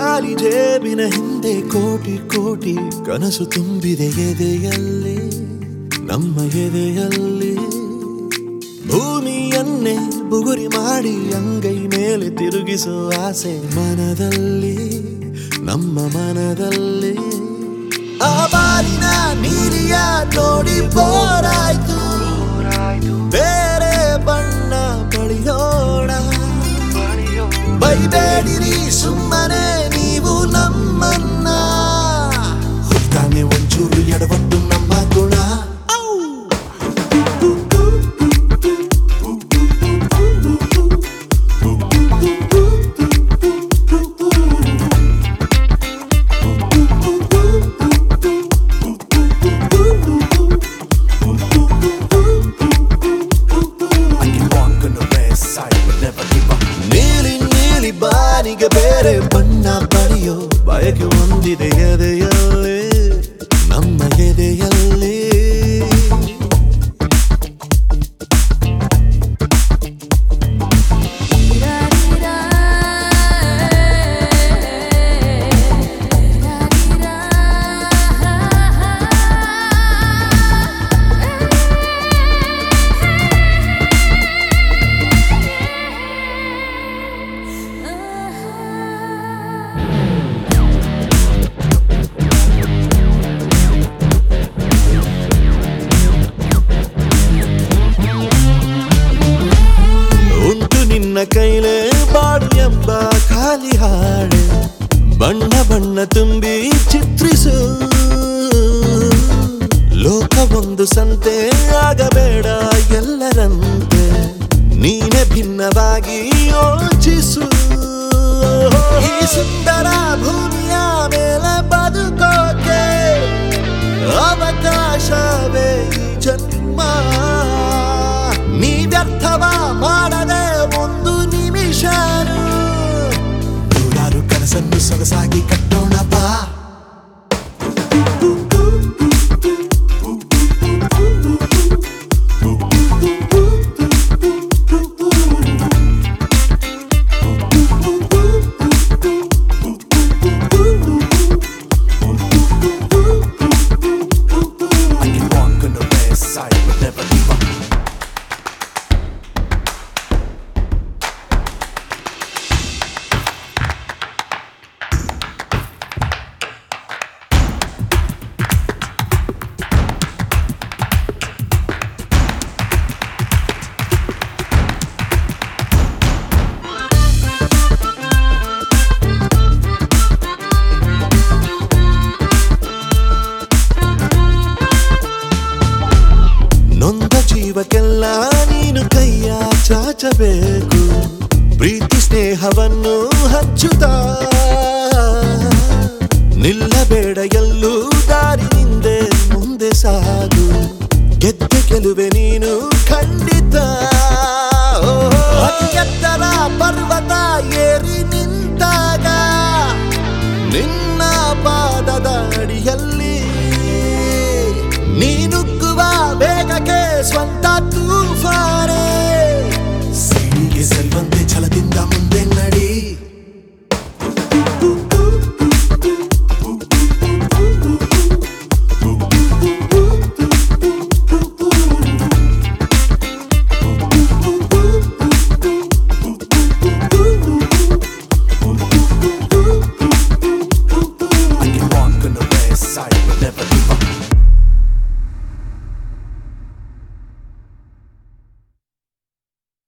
ಖಾಲಿ ಜೇಬಿನ ಹಿಂದೆ ಕೋಟಿ ಕೋಟಿ ಕನಸು ತುಂಬಿದೆ ಎದೆಯಲ್ಲಿ ನಮ್ಮ ಎದೆಯಲ್ಲಿ ಭೂಮಿಯನ್ನೇ ಬುಗುರಿ ಮಾಡಿ ಅಂಗೈ ಮೇಲೆ ತಿರುಗಿಸುವ ಆಸೆ ಮನದಲ್ಲಿ ನಮ್ಮ ಮನದಲ್ಲಿ ಆ ಬಾರಿನ ನೀರಿಯ ನೋಡಿ ಬೋರಾಯ್ತು ಬೇರೆ ಬಣ್ಣ ಬಳಿಯೋಣ ಬೈಬೇಡಿರಿ ಸುಮ್ಮನೆ ನೀವು ನಮ್ಮನ್ನ ಹುಟ್ಟಾನೆ ಒಂಚೂರು ಎಡವಟ್ಟು ನಮ್ಮ ಗುಣ I can walk on the west side, but never give up. ನೀಲಿ ನೀಲಿ ಬಾನಿಗೆ ಬೇರೆ ಬಣ್ಣ ಬಳಿಯೋ ಬಯಕೆ ಹೊಂದಿದೆ ಎದೆಯಲ್ಲಿ ನಮ್ಮ ಎದೆಯಲ್ಲಿ ಉಂಟು ನಿನ್ನ ಕೈಲೇ ಬಾಡು ಎಂಬ ಖಾಲಿ ಹಾಡು ಬಣ್ಣ ಬಣ್ಣ ತುಂಬಿ ಚಿತ್ರಿಸು ಲೋಕವೊಂದು ಸಂತೆ ಆಗಬೇಡ ಎಲ್ಲರಂತೆ ನೀನೆ ಭಿನ್ನವಾಗಿ ಯೋಚಿಸು ಈ ಸುಂದರ ಭೂಮಿಯ ಮೇಲೆ ಬದುಕೋಕೆ ಅವಕಾಶವೇ ಈ ಜನ್ಮ ನೀ ವ್ಯರ್ಥವ ಮಾಡದೆ ಒಂದು ನಿಮಿಷ ನೂರಾರು ಕನಸನ್ನು ಸೊಗಸಾಗಿ ಕಟ್ಟೋಣ ಬಾ I can walk on the west side, but never give up. ನೊಂದ ಜೀವಕ್ಕೆಲ್ಲ ನೀನು ಕೈಯ ಚಾಚಬೇಕು ಪ್ರೀತಿ ಸ್ನೇಹವನ್ನು ಹಂಚುತ್ತಾ ನಿಲ್ಲಬೇಡ ಎಲ್ಲೂ ದಾರಿ ನಿಂದೆ ಮುಂದೆ ಸಾಗು ಗೆದ್ದೆ ಗೆಲುವೆ ನೀನು ಖಂಡಿತ